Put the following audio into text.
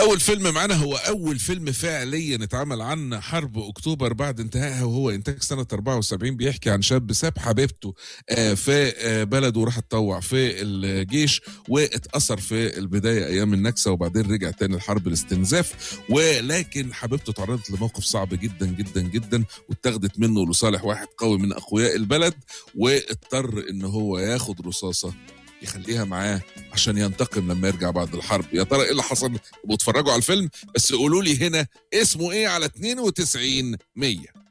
اول فيلم معانا هو اول فيلم فعليا اتعمل عن حرب اكتوبر بعد انتهائها وهو انتاج سنه 74 بيحكي عن شاب ساب حبيبته آه، في آه، بلده وراح اتطوع في الجيش واتاثر في البدايه ايام النكسه وبعدين رجع تاني لحرب الاستنزاف ولكن حبيبته تعرضت لموقف صعب جدا جدا جدا واتاخدت منه لصالح واحد قوي من اقوياء البلد واضطر ان هو ياخد رصاصه يخليها معاه عشان ينتقم لما يرجع بعد الحرب يا ترى ايه اللي حصل اتفرجوا على الفيلم بس قولوا لي هنا اسمه ايه على 92 100